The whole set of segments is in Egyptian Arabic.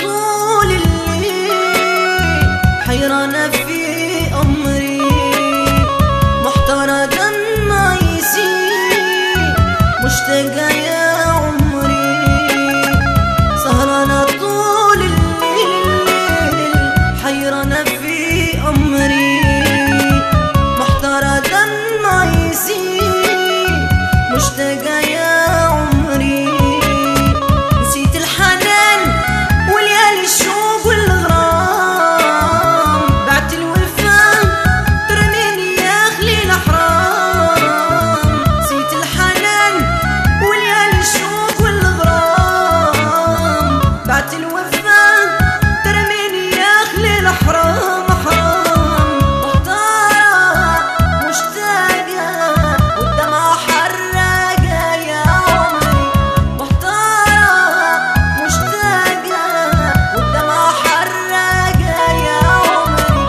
طول الليل حيرانة في أمري محتارة دمع يسيل مشتاقة يا عمري سهرانة طول الليل حيرانة في أمري محتارة دمع يسيل مشتاقة يا عمري نسيت الحنان وليالي الشوق والغرام بعت الوفاء ترميني يا خليل حرام نسيت الحنان وليالي الشوق والغرام بعت الوفاء ترميني يا خليل حرام حرام محتارة مشتاقة والدمعة حراقة يا عمري محتارة مشتاقة والدمعة حراقة يا عمري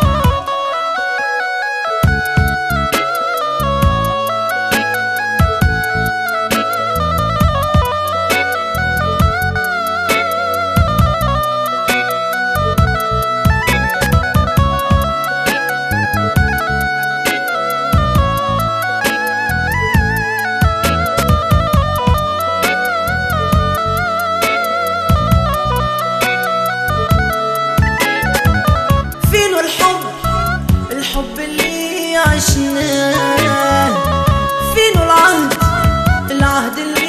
فينو الحب الحب اللي عشناه فينو العهد العهد اللي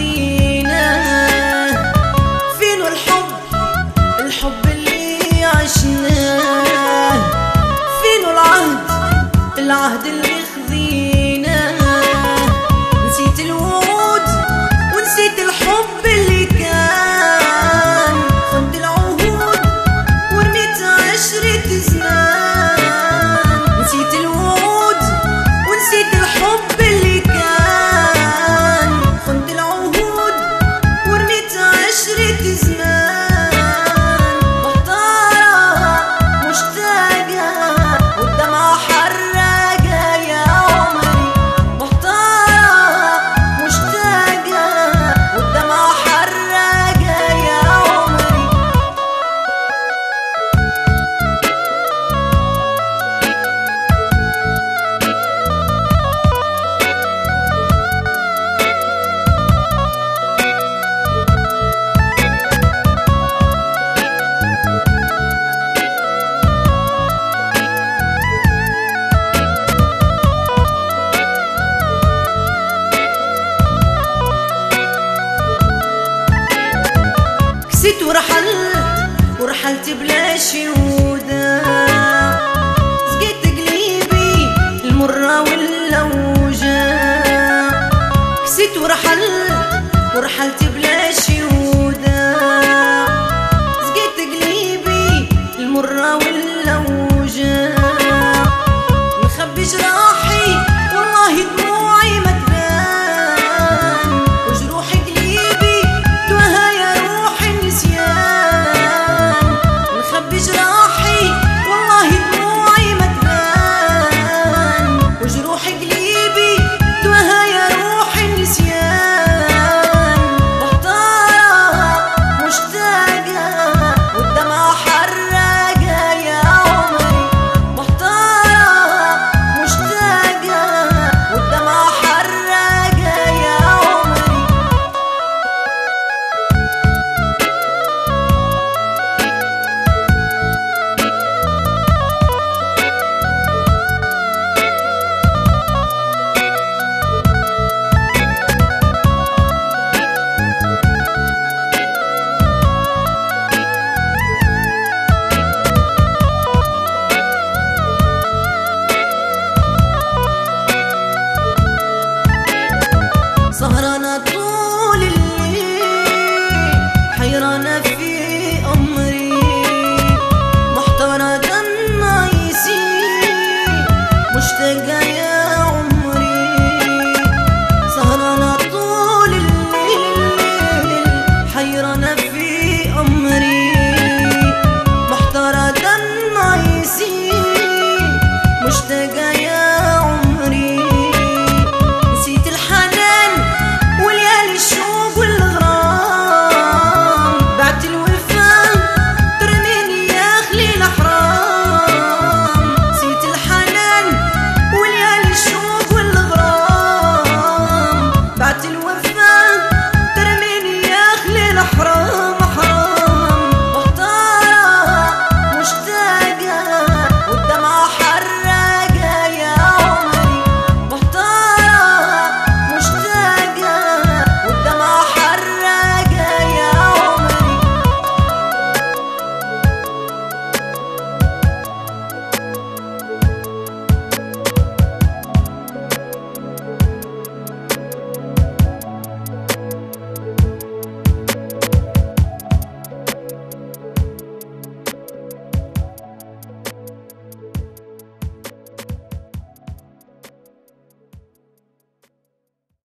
خذيناه فينو الحب الحب اللي عشناه فينو العهد العهد اللي خذيناه نسيت الوعود ونسيت الحب اللي كان خنت العهود ورميت عشرة زمان نسيت الوعود ونسيت الحب اللي كان خنت العهود ورميت عشرة زمان محتارة مشتاقة والدمعة حراقة يا عمري محتارة مشتاقة والدمعة حراقة يا عمري كسيت ورحلت ورحلت بلا شي